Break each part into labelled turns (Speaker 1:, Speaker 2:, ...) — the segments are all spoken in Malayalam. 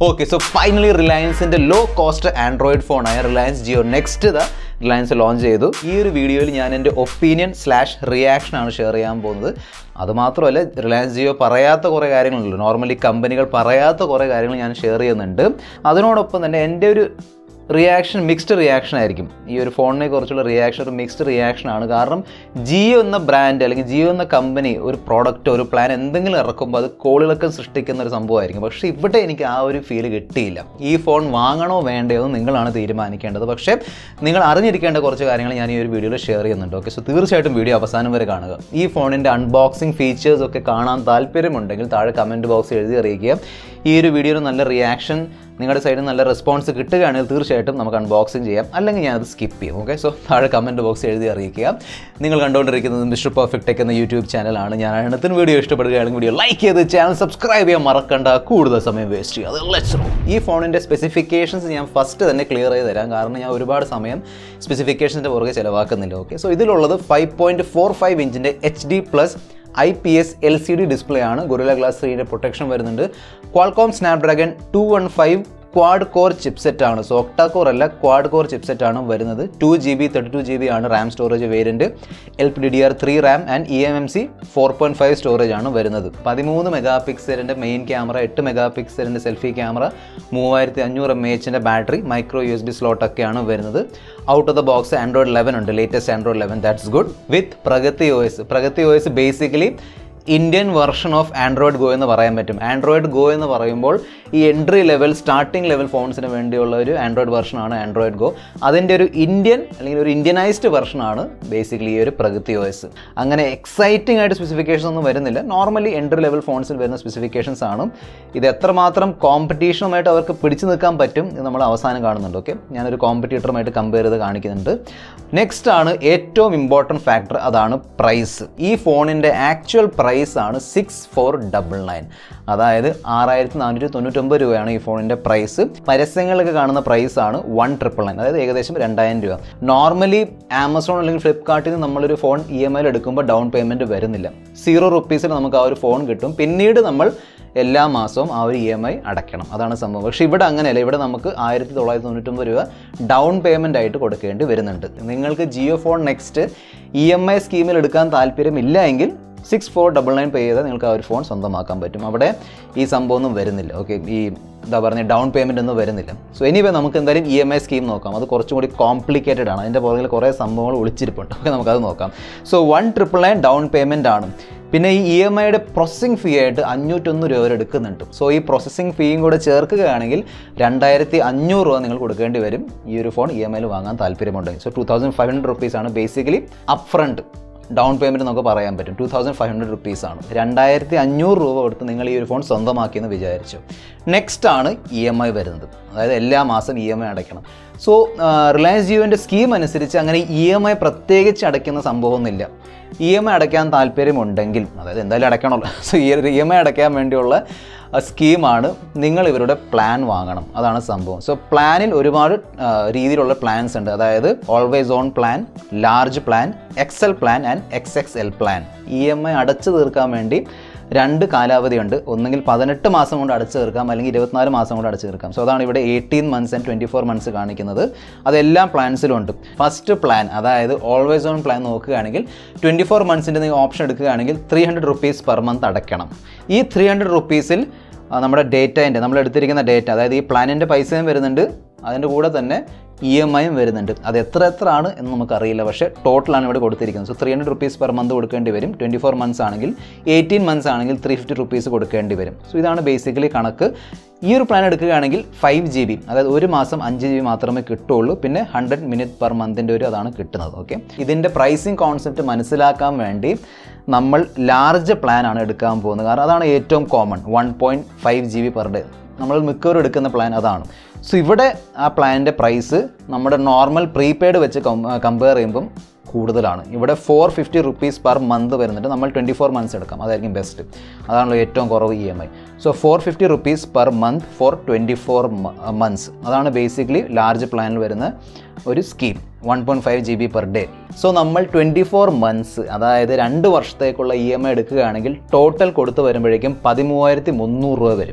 Speaker 1: ഓക്കെ സോ ഫൈനലി റിലയൻസിൻ്റെ ലോ കോസ്റ്റ് ആൻഡ്രോയിഡ് ഫോണായ റിലയൻസ് ജിയോ നെക്സ്റ്റ് ഇതാ റിലയൻസ് ലോഞ്ച് ചെയ്തു ഈ ഒരു വീഡിയോയിൽ ഞാൻ എൻ്റെ ഒപ്പീനിയൻ സ്ലാഷ് റിയാക്ഷൻ ആണ് ഷെയർ ചെയ്യാൻ പോകുന്നത് അതുമാത്രമല്ല റിലയൻസ് ജിയോ പറയാത്ത കുറേ കാര്യങ്ങളുണ്ടല്ലോ നോർമലി കമ്പനികൾ പറയാത്ത കുറേ കാര്യങ്ങൾ ഞാൻ ഷെയർ ചെയ്യുന്നുണ്ട് അതിനോടൊപ്പം തന്നെ എൻ്റെ ഒരു റിയാക്ഷൻ മിക്സ്ഡ് റിയാക്ഷൻ ആയിരിക്കും ഈ ഒരു ഫോണിനെ കുറിച്ചുള്ള റിയാക്ഷൻ ഒരു മിക്സ്ഡ് റിയാക്ഷൻ ആണ് കാരണം ജിയോ എന്ന ബ്രാൻഡ് അല്ലെങ്കിൽ ജിയോ എന്ന കമ്പനി ഒരു പ്രോഡക്റ്റ് ഒരു പ്ലാൻ എന്തെങ്കിലും ഇറക്കുമ്പോൾ അത് കോളിളക്കം സൃഷ്ടിക്കുന്ന ഒരു സംഭവമായിരിക്കും പക്ഷേ ഇവിടെ എനിക്ക് ആ ഒരു ഫീൽ കിട്ടിയില്ല ഈ ഫോൺ വാങ്ങണോ വേണ്ടയോ എന്ന് നിങ്ങളാണ് തീരുമാനിക്കേണ്ടത് പക്ഷേ നിങ്ങൾ അറിഞ്ഞിരിക്കേണ്ട കുറച്ച് കാര്യങ്ങൾ ഞാൻ ഈ ഒരു വീഡിയോയിൽ ഷെയർ ചെയ്യുന്നുണ്ട് ഓക്കെ സോ തീർച്ചയായിട്ടും വീഡിയോ അവസാനം വരെ കാണുക ഈ ഫോണിൻ്റെ അൺബോക്സിംഗ് ഫീച്ചേഴ്സ് ഒക്കെ കാണാൻ താല്പര്യമുണ്ടെങ്കിൽ താഴെ കമൻറ്റ് ബോക്സ് എഴുതി അറിയിക്കുക ഈ ഒരു വീഡിയോയിൽ നല്ല റിയാക്ഷൻ നിങ്ങളുടെ സൈഡിൽ നിന്ന് നല്ല റെസ്പോൺസ് കിട്ടുകയാണെങ്കിൽ തീർച്ചയായിട്ടും നമുക്ക് അൺബോക്സിങ് ചെയ്യാം അല്ലെങ്കിൽ ഞാൻ അത് സ്കിപ്പ് ചെയ്യും ഓക്കെ സോ താഴെ കമൻറ്റ് ബോക്സ് എഴുതി അറിയിക്കുക നിങ്ങൾ കണ്ടുകൊണ്ടിരിക്കുന്നത് മിസ്റ്റർ പെർഫെക്റ്റ് ടെക് എന്ന യൂട്യൂബ് ചാനലാണ് ഞാൻ അതിനകത്തിന് വീഡിയോ ഇഷ്ടപ്പെടുകയാണെങ്കിൽ വീഡിയോ ലൈക്ക് ചെയ്ത് ചാനൽ സബ്സ്ക്രൈബ് ചെയ്യാൻ മറക്കണ്ട കൂടുതൽ സമയം വേസ്റ്റ് ചെയ്യുക അത് ലെറ്റ്സ് ഗോ. ഈ ഫോണിൻ്റെ സ്പെസിഫിക്കേഷൻസ് ഞാൻ ഫസ്റ്റ് തന്നെ ക്ലിയർ ചെയ്ത് തരാം കാരണം ഞാൻ ഒരുപാട് സമയം സ്പെസിഫിക്കേഷൻസിൻ്റെ പുറകെ ചിലവാക്കുന്നില്ല ഓക്കെ സോ ഇതിലുള്ളത് ഫൈവ് പോയിൻറ്റ് ഫോർ ഫൈവ് ഇഞ്ചിൻ്റെ H D plus I P S L C D display ആണ് ഗൊറില ഗ്ലാസ് ത്രീയുടെ പ്രൊട്ടക്ഷൻ വരുന്നുണ്ട് Qualcomm Snapdragon two one five quad core chipset ആണ് സോ ഒക്ടാ കോർ അല്ല ക്വാഡ് കോർ ചിപ്സെറ്റ് ആണ് വരുന്നത് two G B thirty two G B ആണ് RAM storage variant L P D D R three RAM and E M M C four point five storage ആണ് വരുന്നത് പതിമൂന്ന് മെഗാ പിക്സലിൻ്റെ മെയിൻ ക്യാമറ എട്ട് മെഗാ പിക്സലിൻ്റെ സെൽഫി ക്യാമറ മൂവായിരത്തി അഞ്ഞൂറ് എം എച്ചിൻ്റെ battery micro U S B സ്ലോട്ടൊക്കെയാണ് വരുന്നത് out of the box Android eleven ഉണ്ട് latest Android eleven that's good with Pragati O S Pragati O S basically Indian version of Android Go എന്ന് പറയാൻ പറ്റും ആൻഡ്രോയിഡ് ഗോ എന്ന് പറയുമ്പോൾ ഈ എൻട്രി ലെവൽ സ്റ്റാർട്ടിംഗ് ലെവൽ ഫോൺസിന് വേണ്ടിയുള്ള ഒരു ആൻഡ്രോയിഡ് വെർഷനാണ് ആൻഡ്രോയിഡ് ഗോ അതിൻ്റെ ഒരു ഇന്ത്യൻ അല്ലെങ്കിൽ ഒരു ഇന്ത്യനൈസ്ഡ് വെർഷനാണ് ബേസിക്കലി ഈ ഒരു പ്രഗതി ഒ എസ് അങ്ങനെ എക്സൈറ്റിംഗ് ആയിട്ട് സ്പെസിഫിക്കേഷൻ ഒന്നും വരുന്നില്ല നോർമലി എൻട്രി ലെവൽ ഫോൺസിൽ വരുന്ന സ്പെസിഫിക്കേഷൻസ് ആണ് ഇത് എത്രമാത്രം കോമ്പറ്റീഷനുമായിട്ട് അവർക്ക് പിടിച്ചു നിൽക്കാൻ പറ്റും ഇത് നമ്മൾ അവസാനം കാണുന്നുണ്ട് ഓക്കെ ഞാനൊരു കോമ്പറ്റീറ്ററുമായിട്ട് കമ്പയർ ചെയ്ത് കാണിക്കുന്നുണ്ട് നെക്സ്റ്റ് ആണ് ഏറ്റവും ഇമ്പോർട്ടൻറ്റ് ഫാക്ടർ അതാണ് പ്രൈസ് ഈ ഫോണിൻ്റെ ആക്ച്വൽ പ്രൈസ് ആണ് സിക്സ് ഫോർ ഡബിൾ നയൻ അതായത് ആറായിരത്തി നാനൂറ്റി തൊണ്ണൂറ്റൊമ്പത് രൂപയാണ് ഈ ഫോണിൻ്റെ പ്രൈസ് പരസ്യങ്ങളിലൊക്കെ കാണുന്ന പ്രൈസ് ആണ് വൺ ട്രിപ്പിൾ നയൻ അതായത് ഏകദേശം രണ്ടായിരം രൂപ നോർമലി ആമസോൺ അല്ലെങ്കിൽ ഫ്ലിപ്കാർട്ടിൽ നിന്ന് നമ്മളൊരു ഫോൺ ഇ എം ഐയിൽ എടുക്കുമ്പോൾ ഡൗൺ പേയ്മെൻറ്റ് വരുന്നില്ല സീറോ റുപ്പീസിൽ നമുക്ക് ആ ഒരു ഫോൺ കിട്ടും പിന്നീട് നമ്മൾ എല്ലാ മാസവും ആ ഒരു ഇ എം ഐ അടയ്ക്കണം അതാണ് സംഭവം പക്ഷേ ഇവിടെ അങ്ങനെയല്ല ഇവിടെ നമുക്ക് ആയിരത്തി തൊള്ളായിരത്തി തൊണ്ണൂറ്റൊമ്പത് രൂപ ഡൗൺ പേയ്മെൻ്റ് ആയിട്ട് കൊടുക്കേണ്ടി വരുന്നുണ്ട് നിങ്ങൾക്ക് Jio phone next E M I സ്കീമിൽ എടുക്കാൻ താല്പര്യമില്ല എങ്കിൽ six four double nine pay ചെയ്താൽ നിങ്ങൾക്ക് ആ ഒരു ഫോൺ സ്വന്തമാക്കാൻ പറ്റും അവിടെ ഈ സംഭവം ഒന്നും വരുന്നില്ല ഓക്കെ ഈ എന്താ പറയുക ഡൗൺ പേയ്മെൻ്റ് ഒന്നും വരുന്നില്ല സോ എനിവേ നമുക്ക് എന്തായാലും ഇ എം ഐ സ്കീം നോക്കാം അത് കുറച്ചും കൂടി കോംപ്ലിക്കേറ്റഡ് ആണ് അതിൻ്റെ പുറകിൽ കുറേ സംഭവങ്ങൾ ഒളിച്ചിരിപ്പുണ്ട് ഓക്കെ നമുക്കത് നോക്കാം so one triple nine down payment ആണ് പിന്നെ ഈ ഇ എം ഐയുടെ പ്രോസസ്സിംഗ് ഫീ ആയിട്ട് അഞ്ഞൂറ്റൊന്ന് രൂപ വരെ എടുക്കുന്നുണ്ട് സോ ഈ പ്രോസസ്സിംഗ് ഫീയും കൂടെ ചേർക്കുകയാണെങ്കിൽ രണ്ടായിരത്തി അഞ്ഞൂറ് രൂപ നിങ്ങൾ കൊടുക്കേണ്ടി വരും ഈ ഒരു ഫോൺ ഇ എം ഐയിൽ വാങ്ങാൻ താല്പര്യമുണ്ടെങ്കിൽ so two thousand five hundred rupees ആണ് basically up front down payment നമുക്ക് പറയാൻ പറ്റും two thousand five hundred rupees ആണ് രണ്ടായിരത്തി അഞ്ഞൂറ് രൂപ കൊടുത്ത് നിങ്ങൾ ഈ ഒരു ഫോൺ സ്വന്തമാക്കിയെന്ന് വിചാരിച്ചു നെക്സ്റ്റ് ആണ് ഇ എം ഐ വരുന്നത് അതായത് എല്ലാ മാസം ഇ എം ഐ അടയ്ക്കണം സോ റിലയൻസ് ജിയോൻ്റെ സ്കീം അനുസരിച്ച് അങ്ങനെ ഇ എം ഐ പ്രത്യേകിച്ച് അടയ്ക്കുന്ന സംഭവമൊന്നുമില്ല ഇ എം ഐ അടയ്ക്കാൻ താല്പര്യമുണ്ടെങ്കിൽ അതായത് എന്തായാലും അടയ്ക്കണമല്ലോ സോ ഈ ഇ എം ഐ അടയ്ക്കാൻ വേണ്ടിയുള്ള സ്കീമാണ് നിങ്ങൾ ഇവരുടെ പ്ലാൻ വാങ്ങണം അതാണ് സംഭവം സോ പ്ലാനിൽ ഒരുപാട് ആ, രീതിയിലുള്ള പ്ലാൻസ് ഉണ്ട് അതായത് always on plan large plan XL plan and X X L plan E M I അടച്ചു തീർക്കാൻ വേണ്ടി രണ്ട് കാലാവധിയുണ്ട് ഒന്നെങ്കിൽ പതിനെട്ട് മാസം കൊണ്ട് അടച്ചു തീർക്കാം അല്ലെങ്കിൽ ഇരുപത്തിനാല് മാസം കൊണ്ട് അടച്ചു തീർക്കാം സോ അതാണ് ഇവിടെ eighteen months and twenty four months കാണിക്കുന്നത് അതെല്ലാം പ്ലാൻസിലും ഉണ്ട് ഫസ്റ്റ് പ്ലാൻ അതായത് ഓൾവേസ് ഓൺ പ്ലാൻ നോക്കുകയാണെങ്കിൽ ട്വൻറ്റി ഫോർ മന്ത്സിൻ്റെ നിങ്ങൾ ഓപ്ഷൻ എടുക്കുകയാണെങ്കിൽ three hundred rupees per month അടയ്ക്കണം ഈ ത്രീ ഹൺഡ്രഡ് റുപ്പീസിൽ ആ, നമ്മുടെ ഡേറ്റേൻ്റെ നമ്മൾ എടുത്തിരിക്കുന്ന ഡേറ്റ അതായത് ഈ പ്ലാനിൻ്റെ പൈസയും വരുന്നുണ്ട് അതിൻ്റെ കൂടെ തന്നെ ഇ എം ഐയും വരുന്നുണ്ട് അത് എത്ര എത്ര ആണ് എന്ന് നമുക്കറിയില്ല പക്ഷേ ടോട്ടലാണ് ഇവിടെ കൊടുത്തിരിക്കുന്നത് so three hundred rupees per month കൊടുക്കേണ്ടി വരും ട്വൻറ്റി ഫോർ മന്ത്സ് ആണെങ്കിൽ എയ്റ്റീൻ മന്ത്സ് ആണെങ്കിൽ ത്രീ ഫിഫ്റ്റി റുപ്പീസ് കൊടുക്കേണ്ടി വരും സോ ഇതാണ് ബേസിക്കലി കണക്ക് ഈ ഒരു പ്ലാൻ എടുക്കുകയാണെങ്കിൽ ഫൈവ് ജി ബി അതായത് ഒരു മാസം അഞ്ച് ജി ബി മാത്രമേ കിട്ടുള്ളൂ പിന്നെ ഹൺഡ്രഡ് മിനിറ്റ് പെർ മന്തിൻ്റെ ഒരു അതാണ് കിട്ടുന്നത് ഓക്കെ ഇതിൻ്റെ പ്രൈസിങ് കോൺസെപ്റ്റ് മനസ്സിലാക്കാൻ വേണ്ടി നമ്മൾ ലാർജ് പ്ലാൻ ആണ് എടുക്കാൻ പോകുന്നത് കാരണം അതാണ് ഏറ്റവും common one point five G B per day നമ്മൾ മിക്കവരും എടുക്കുന്ന പ്ലാൻ അതാണ് സോ ഇവിടെ ആ പ്ലാനിൻ്റെ പ്രൈസ് നമ്മുടെ നോർമൽ പ്രീപെയ്ഡ് വെച്ച് കമ്പയർ ചെയ്യുമ്പം കൂടുതലാണ് ഇവിടെ four fifty rupees per month വരുന്നുണ്ട് നമ്മൾ ട്വൻറ്റി ഫോർ മന്ത്സ് എടുക്കാം അതായിരിക്കും ബെസ്റ്റ് അതാണല്ലോ ഏറ്റവും കുറവ് E M I so four fifty rupees per month for twenty four months അതാണ് ബേസിക്കലി ലാർജ് പ്ലാനിൽ വരുന്ന ഒരു scheme one point five G B per day so നമ്മൾ ട്വൻറ്റി ഫോർ മന്ത്സ് അതായത് രണ്ട് വർഷത്തേക്കുള്ള ഇ എം ഐ എടുക്കുകയാണെങ്കിൽ ടോട്ടൽ കൊടുത്ത് വരുമ്പോഴേക്കും പതിമൂവായിരത്തി മുന്നൂറ് രൂപ വരും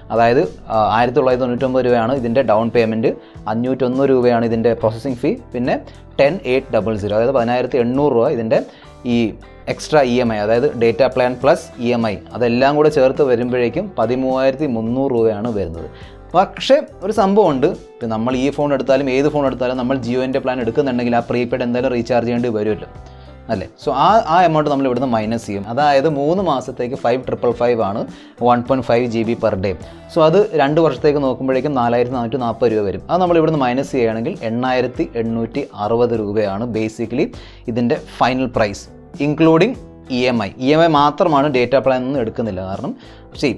Speaker 1: അതായത് ആയിരത്തി തൊള്ളായിരത്തി തൊണ്ണൂറ്റൊമ്പത് രൂപയാണ് ഇതിൻ്റെ ഡൗൺ പേയ്മെൻറ്റ് അഞ്ഞൂറ്റൊന്ന് രൂപയാണ് ഇതിൻ്റെ പ്രോസസ്സിംഗ് ഫീ പിന്നെ ടെൻ എയ്റ്റ് ഡബിൾ സീറോ അതായത് പതിനായിരത്തി എണ്ണൂറ് രൂപ ഇതിൻ്റെ ഈ എക്സ്ട്രാ ഇ എം ഐ അതായത് data plan plus E M I അതെല്ലാം കൂടെ ചേർത്ത് വരുമ്പോഴേക്കും പതിമൂവായിരത്തി മുന്നൂറ് രൂപയാണ് വരുന്നത് പക്ഷേ ഒരു സംഭവമുണ്ട് ഇപ്പം നമ്മൾ ഈ ഫോൺ എടുത്താലും ഏത് ഫോൺ എടുത്താലും നമ്മൾ ജിയോൻ്റെ പ്ലാൻ എടുക്കുന്നുണ്ടെങ്കിൽ ആ പ്രീപെയ്ഡ് എന്തായാലും റീചാർജ് ചെയ്യേണ്ടി വരുമല്ലോ അല്ലേ സോ ആ ആ എമൗണ്ട് നമ്മൾ ഇവിടുന്ന് മൈനസ് ചെയ്യും അതായത് മൂന്ന് മാസത്തേക്ക് ഫൈവ് ട്രിപ്പിൾ ഫൈവ് ആണ് one point five G B per day so അത് രണ്ട് വർഷത്തേക്ക് നോക്കുമ്പോഴേക്കും നാലായിരത്തി നാനൂറ്റി നാൽപ്പത് രൂപ വരും അത് നമ്മൾ ഇവിടുന്ന് മൈനസ് ചെയ്യുകയാണെങ്കിൽ എണ്ണായിരത്തി എണ്ണൂറ്റി അറുപത് രൂപയാണ് ബേസിക്കലി ഇതിൻ്റെ final price including E M I E M I മാത്രമാണ് ഡേറ്റ പ്ലാൻ ഒന്നും എടുക്കുന്നില്ല കാരണം ശരി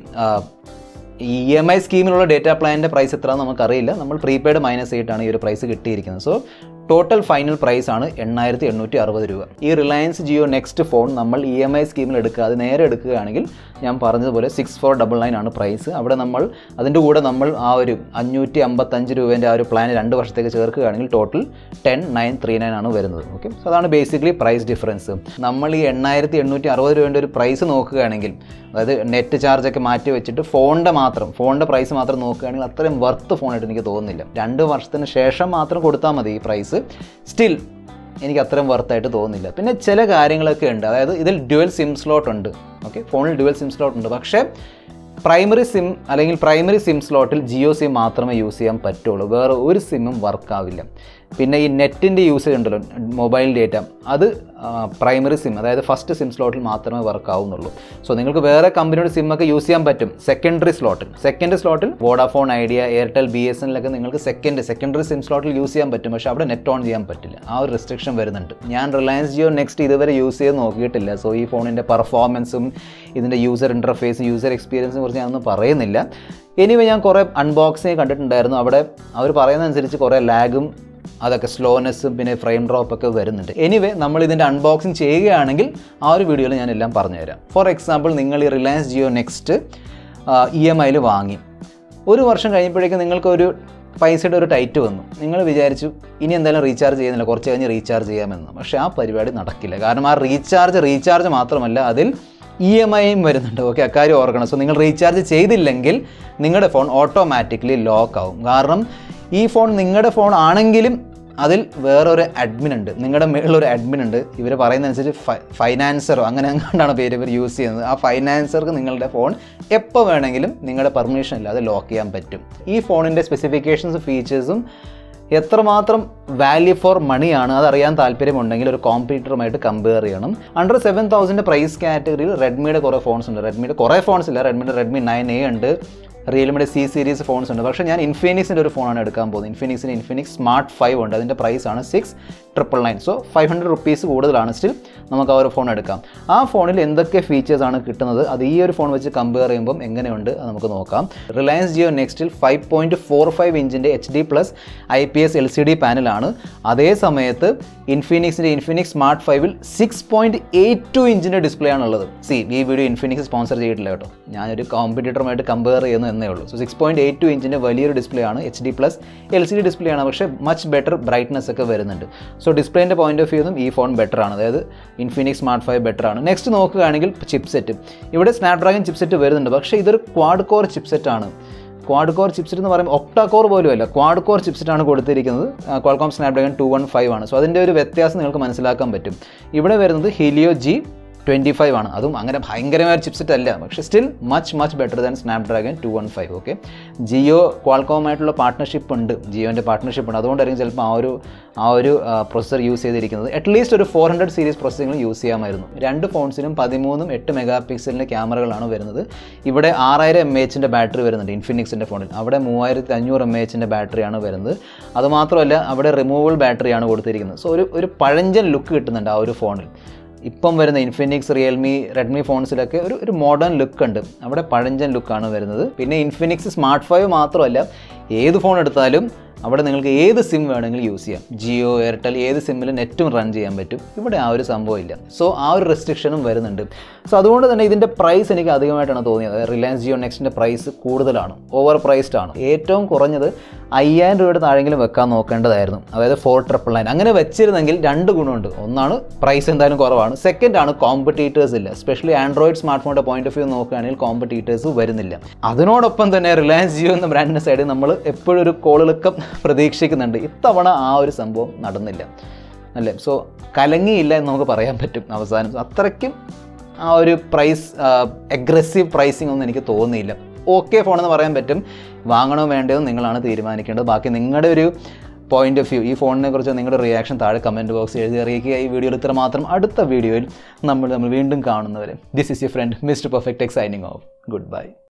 Speaker 1: ഇ എം ഐ സ്കീമിലുള്ള ഡേറ്റ പ്ലാനിൻ്റെ പ്രൈസ് എത്രയാണെന്ന് നമുക്കറിയില്ല നമ്മൾ പ്രീപെയ്ഡ് മൈനസ് ചെയ്തിട്ടാണ് ഈ ഒരു പ്രൈസ് കിട്ടിയിരിക്കുന്നത് സോ ടോട്ടൽ ഫൈനൽ പ്രൈസ് ആണ് എണ്ണായിരത്തി എണ്ണൂറ്റി അറുപത് രൂപ ഈ റിലയൻസ് ജിയോ നെക്സ്റ്റ് ഫോൺ നമ്മൾ ഇ എം ഐ സ്കീമിൽ എടുക്കുക അത് നേരെ എടുക്കുകയാണെങ്കിൽ ഞാൻ പറഞ്ഞതുപോലെ സിക്സ് ഫോർ ഡബിൾ നയൻ ആണ് പ്രൈസ് അവിടെ നമ്മൾ അതിൻ്റെ കൂടെ നമ്മൾ ആ ഒരു അഞ്ഞൂറ്റി അമ്പത്തഞ്ച് രൂപേൻ്റെ ആ ഒരു പ്ലാൻ രണ്ട് വർഷത്തേക്ക് ചേർക്കുകയാണെങ്കിൽ total ten nine three nine ആണ് വരുന്നത് ഓക്കെ സോ അതാണ് ബേസിക്കലി പ്രൈസ് ഡിഫറൻസ് നമ്മൾ ഈ എണ്ണായിരത്തി എണ്ണൂറ്റി അറുപത് രൂപേൻ്റെ ഒരു പ്രൈസ് നോക്കുകയാണെങ്കിൽ അതായത് നെറ്റ് ചാർജൊക്കെ മാറ്റി വെച്ചിട്ട് ഫോണിൻ്റെ മാത്രം ഫോണിൻ്റെ പ്രൈസ് മാത്രം നോക്കുകയാണെങ്കിൽ അത്രയും വർത്ത് ഫോണായിട്ട് എനിക്ക് തോന്നുന്നില്ല രണ്ട് വർഷത്തിന് ശേഷം മാത്രം കൊടുത്താൽ മതി ഈ പ്രൈസ് സ്റ്റിൽ എനിക്ക് അത്രയും വർത്തായിട്ട് തോന്നുന്നില്ല പിന്നെ ചില കാര്യങ്ങളൊക്കെ ഉണ്ട് അതായത് ഇതിൽ ഡ്യുവൽ സിം സ്ലോട്ട് ഉണ്ട് ഓക്കെ ഫോണിൽ ഡ്യുവൽ സിം സ്ലോട്ട് ഉണ്ട് പക്ഷേ പ്രൈമറി സിം അല്ലെങ്കിൽ പ്രൈമറി സിം സ്ലോട്ടിൽ ജിയോ സിം മാത്രമേ യൂസ് ചെയ്യാൻ പറ്റുള്ളൂ വേറെ ഒരു സിമ്മും വർക്കാവില്ല പിന്നെ ഈ നെറ്റിൻ്റെ യൂസേജ് ഉണ്ടല്ലോ മൊബൈൽ ഡേറ്റ അത് പ്രൈമറി സിം അതായത് ഫസ്റ്റ് സിം സ്ലോട്ടിൽ മാത്രമേ വർക്ക് ആവുന്നുള്ളൂ സോ നിങ്ങൾക്ക് വേറെ കമ്പനിയുടെ സിമ്മൊക്കെ യൂസ് ചെയ്യാൻ പറ്റും സെക്കൻഡറി സ്ലോട്ടിൽ സെക്കൻഡ് സ്ലോട്ടിൽ Vodafone Idea Airtel B S എന്നിലൊക്കെ നിങ്ങൾക്ക് സെക്കൻഡ് സെക്കൻഡറി സിം സ്ലോട്ടിൽ യൂസ് ചെയ്യാൻ പറ്റും പക്ഷേ അവിടെ നെറ്റ് ഓൺ ചെയ്യാൻ പറ്റില്ല ആ ഒരു റെസ്ട്രിക്ഷൻ വരുന്നുണ്ട് ഞാൻ റിലയൻസ് ജിയോ നെക്സ്റ്റ് ഇതുവരെ യൂസ് ചെയ്ത് നോക്കിയിട്ടില്ല സോ ഈ ഫോണിൻ്റെ പെർഫോമൻസും ഇതിൻ്റെ യൂസർ ഇൻ്റർഫേസും യൂസർ എക്സ്പീരിയൻസിനെ കുറിച്ച് ഞാനൊന്നും പറയുന്നില്ല എനിവേ ഞാൻ കുറേ അൺബോക്സിങ് കണ്ടിട്ടുണ്ടായിരുന്നു അവിടെ അവർ പറയുന്നതനുസരിച്ച് കുറേ ലാഗും അതൊക്കെ സ്ലോനെസ്സും പിന്നെ ഫ്രെയിം ഡ്രോപ്പ് ഒക്കെ വരുന്നുണ്ട് എനിവേ നമ്മൾ ഇതിൻ്റെ അൺബോക്സിങ് ചെയ്യുകയാണെങ്കിൽ ആ ഒരു വീഡിയോയിൽ ഞാൻ എല്ലാം പറഞ്ഞുതരാം ഫോർ എക്സാമ്പിൾ നിങ്ങൾ ഈ Reliance Jio next E M ഐയിൽ വാങ്ങി ഒരു വർഷം കഴിഞ്ഞപ്പോഴേക്കും നിങ്ങൾക്കൊരു പൈസയുടെ ഒരു ടൈറ്റ് വന്നു നിങ്ങൾ വിചാരിച്ചു ഇനി എന്തായാലും റീചാർജ് ചെയ്യുന്നില്ല കുറച്ച് കഴിഞ്ഞ് റീചാർജ് ചെയ്യാമെന്ന് പക്ഷേ ആ പരിപാടി നടക്കില്ല കാരണം ആ റീചാർജ് റീചാർജ് മാത്രമല്ല അതിൽ ഇ എം ഐയും വരുന്നുണ്ട് ഓക്കെ അക്കാര്യം ഓർക്കണം സോ നിങ്ങൾ റീചാർജ് ചെയ്തില്ലെങ്കിൽ നിങ്ങളുടെ ഫോൺ ഓട്ടോമാറ്റിക്കലി ലോക്ക് ആവും കാരണം ഈ ഫോൺ നിങ്ങളുടെ ഫോൺ ആണെങ്കിലും അതിൽ വേറൊരു അഡ്മിൻ ഉണ്ട് നിങ്ങളുടെ മേളിലൊരു അഡ്മിൻ ഉണ്ട് ഇവർ പറയുന്നതനുസരിച്ച് ഫൈ ഫൈനാൻസറോ അങ്ങനെ എങ്ങാണ്ടാണ് പേര് ഇവർ യൂസ് ചെയ്യുന്നത് ആ ഫൈനാൻസർക്ക് നിങ്ങളുടെ ഫോൺ എപ്പോൾ വേണമെങ്കിലും നിങ്ങളുടെ പെർമിഷൻ ഇല്ലാതെ ലോക്ക് ചെയ്യാൻ പറ്റും ഈ ഫോണിൻ്റെ സ്പെസിഫിക്കേഷൻസ് ഫീച്ചേഴ്സും എത്രമാത്രം വാല്യൂ ഫോർ മണിയാണ് അതറിയാൻ താല്പര്യമുണ്ടെങ്കിൽ ഒരു കോമ്പറ്റീറ്ററുമായിട്ട് കമ്പയർ ചെയ്യണം അണ്ടർ സെവൻ തൗസൻഡ് പ്രൈസ് കാറ്റഗറിയിൽ റെഡ്മിയുടെ കുറേ ഫോൺസ് ഉണ്ട് റെഡ്മിയുടെ കുറേ ഫോൺസ് ഇല്ല റെഡ്മിയുടെ റെഡ്മി നയൻ എ ഉണ്ട് റിയൽമിയുടെ സി സീരീസ് ഫോൺസ് ഉണ്ട് പക്ഷേ ഞാൻ ഇൻഫിനിക്സിൻ്റെ ഒരു ഫോണാണ് എടുക്കാൻ പോകുന്നത് ഇൻഫിനിക്സിന് ഇൻഫിനിക്സ് സ്മാർട്ട് ഫൈവ് ഉണ്ട് അതിൻ്റെ പ്രൈസാണ് six triple nine so five hundred rupees കൂടുതലാണ് സ്റ്റിൽ നമുക്ക് ആ ഒരു ഫോൺ എടുക്കാം ആ ഫോണിൽ എന്തൊക്കെ ഫീച്ചേഴ്സാണ് കിട്ടുന്നത് അത് ഈ ഒരു ഫോൺ വെച്ച് കമ്പയർ ചെയ്യുമ്പം എങ്ങനെയുണ്ട് അത് നമുക്ക് നോക്കാം റിലയൻസ് ജിയോ നെക്സ്റ്റിൽ ഫൈവ് പോയിൻറ്റ് ഫോർ ഫൈവ് ഇഞ്ചിൻ്റെ H D plus I P S L C D പാനലാണ് അതേ സമയത്ത് ഇൻഫിനിക്സിൻ്റെ ഇൻഫിനിക്സ് സ്മാർട്ട് ഫൈവിൽ സിക്സ് പോയിൻറ്റ് എയ്റ്റ് ടു ഇഞ്ചിൻ്റെ ഡിസ്പ്ലേ ആണുള്ളത് സി ഈ വീഡിയോ ഇൻഫിനിക്സ് സ്പോൺസർ ചെയ്തിട്ടില്ല കേട്ടോ ഞാനൊരു കോമ്പറ്റീറ്ററുമായിട്ട് കമ്പയർ ചെയ്യുന്നു എന്നേ ഉള്ളൂ so six point eight two ഇഞ്ചിൻ്റെ വലിയൊരു ഡിസ്പ്ലേ ആണ് H D plus L C D display ആണ് പക്ഷേ മച്ച് ബെറ്റർ ബ്രൈറ്റ്നസ് ഒക്കെ വരുന്നുണ്ട് സോ ഡിസ്പ്ലേൻ്റെ പോയിന്റ് ഓഫ് വ്യൂന്നും ഈ ഫോൺ ബെറ്റർ ആണ് അതായത് ഇൻഫിനിക്സ് സ്മാർട്ട് ഫൈവ് ബെറ്റർ ആണ് നെക്സ്റ്റ് നോക്കുകയാണെങ്കിൽ ചിപ്സെറ്റ് ഇവിടെ സ്നാപ്ഡ്രാഗൺ ചിപ്സെറ്റ് വരുന്നുണ്ട് പക്ഷേ ഇതൊരു ക്വാഡ് കോർ ചിപ്സെറ്റ് ആണ് ക്വാഡ് കോർ ചിപ്സെറ്റ് എന്ന് പറയുമ്പോൾ ഒക്ടാ കോർ പോലും അല്ല ക്വാഡ് കോർ ചിപ്സെറ്റ് ആണ് കൊടുത്തിരിക്കുന്നത് Qualcomm Snapdragon two one five ആണ് സോ അതിൻ്റെ ഒരു വ്യത്യാസം നിങ്ങൾക്ക് മനസ്സിലാക്കാൻ പറ്റും ഇവിടെ വരുന്നത് ഹീലിയോ ജി ട്വൻറ്റി ഫൈവ് ആണ് അതും അങ്ങനെ ഭയങ്കരമായ ചിപ്സെറ്റ് അല്ല പക്ഷേ still much much better than Snapdragon two one five okay Jio ക്വാൾകോമായിട്ടുള്ള പാർട്ട്ണർഷിപ്പ് ഉണ്ട് ജിയോൻ്റെ പാർട്ട്ണർഷിപ്പ് ഉണ്ട് അതുകൊണ്ടായിരിക്കും ചിലപ്പോൾ ആ ഒരു ആ ഒരു പ്രൊസസ്സർ യൂസ് ചെയ്തിരിക്കുന്നത് അറ്റ്ലീസ്റ്റ് ഒരു four hundred series processing use ചെയ്യാമായിരുന്നു രണ്ട് ഫോൺസിനും പതിമൂന്നും എട്ട് മെഗാ പിക്സലിൻ്റെ ക്യാമറകളാണ് വരുന്നത് ഇവിടെ ആറായിരം എം എച്ചിൻ്റെ ബാറ്ററി വരുന്നുണ്ട് ഇൻഫിനിക്സിൻ്റെ ഫോണിൽ അവിടെ മൂവായിരത്തി അഞ്ഞൂറ് എം എച്ചിൻ്റെ ബാറ്ററിയാണ് വരുന്നത് അതുമാത്രമല്ല അവിടെ റിമൂവബിൾ ബാറ്ററിയാണ് കൊടുത്തിരിക്കുന്നത് സോ ഒരു ഒരു പഴഞ്ചൻ ലുക്ക് കിട്ടുന്നുണ്ട് ആ ഒരു ഫോണിൽ ഇപ്പം വരുന്ന ഇൻഫിനിക്സ് റിയൽമി റെഡ്മി ഫോൺസിലൊക്കെ ഒരു ഒരു മോഡേൺ ലുക്ക് ഉണ്ട് അവിടെ പഴഞ്ചൻ ലുക്കാണ് വരുന്നത് പിന്നെ ഇൻഫിനിക്സ് സ്മാർട്ട് ഫൈവ് മാത്രമല്ല ഏത് ഫോൺ എടുത്താലും അവിടെ നിങ്ങൾക്ക് ഏത് സിം വേണമെങ്കിലും യൂസ് ചെയ്യാം ജിയോ എയർടെൽ ഏത് സിമ്മിൽ നെറ്റും റൺ ചെയ്യാൻ പറ്റും ഇവിടെ ആ ഒരു സംഭവം ഇല്ല സോ ആ ഒരു റെസ്ട്രിക്ഷനും വരുന്നുണ്ട് സോ അതുകൊണ്ട് തന്നെ ഇതിൻ്റെ പ്രൈസ് എനിക്ക് അധികമായിട്ടാണ് തോന്നിയത് റിലയൻസ് ജിയോ നെക്സ്റ്റിൻ്റെ പ്രൈസ് കൂടുതലാണ് ഓവർ പ്രൈസ്ഡ് ആണ് ഏറ്റവും കുറഞ്ഞത് അയ്യായിരം രൂപയുടെ താഴെങ്കിലും വെക്കാൻ നോക്കേണ്ടതായിരുന്നു അതായത് ഫോർ ട്രിപ്പിൾ നയൻ അങ്ങനെ വെച്ചിരുന്നെങ്കിൽ രണ്ട് ഗുണമുണ്ട് ഒന്നാണ് പ്രൈസ് എന്തായാലും കുറവാണ് സെക്കൻഡ് ആണ് കോമ്പറ്റീറ്റേഴ്സ് ഇല്ല സ്പെഷ്യലി ആൻഡ്രോയിഡ് സ്മാർട്ട് ഫോണിൻ്റെ പോയിന്റ് ഓഫ് വ്യൂ നോക്കുകയാണെങ്കിൽ കോമ്പറ്റീറ്റേഴ്സ് വരുന്നില്ല അതിനോടൊപ്പം തന്നെ റിലയൻസ് ജിയോ എന്ന ബ്രാൻഡിൻ്റെ സൈഡിൽ നമ്മൾ എപ്പോഴും ഒരു കോളിളക്കം പ്രതീക്ഷിക്കുന്നുണ്ട് ഇത്തവണ ആ ഒരു സംഭവം നടന്നില്ല അല്ലേ സോ കലങ്ങിയില്ല എന്ന് നമുക്ക് പറയാൻ പറ്റും അവസാനം അത്രയ്ക്കും ആ ഒരു പ്രൈസ് അഗ്രസീവ് പ്രൈസിങ് ഒന്നും എനിക്ക് തോന്നിയില്ല ഓക്കെ ഫോണെന്ന് പറയാൻ പറ്റും വാങ്ങണോ വേണ്ടയോ എന്ന് നിങ്ങളാണ് തീരുമാനിക്കേണ്ടത് ബാക്കി നിങ്ങളുടെ ഒരു പോയിന്റ് ഓഫ് വ്യൂ ഈ ഫോണിനെ കുറിച്ച് നിങ്ങളുടെ റിയാക്ഷൻ താഴെ കമൻറ്റ് ബോക്സിൽ എഴുതി അറിയിക്കുക ഈ വീഡിയോയിൽ ഇത്ര മാത്രം അടുത്ത വീഡിയോയിൽ നമ്മൾ നമ്മൾ വീണ്ടും കാണുന്നവരെ this is you friend mister perfect എക്സൈനിങ് ഓഫ് ഗുഡ് ബൈ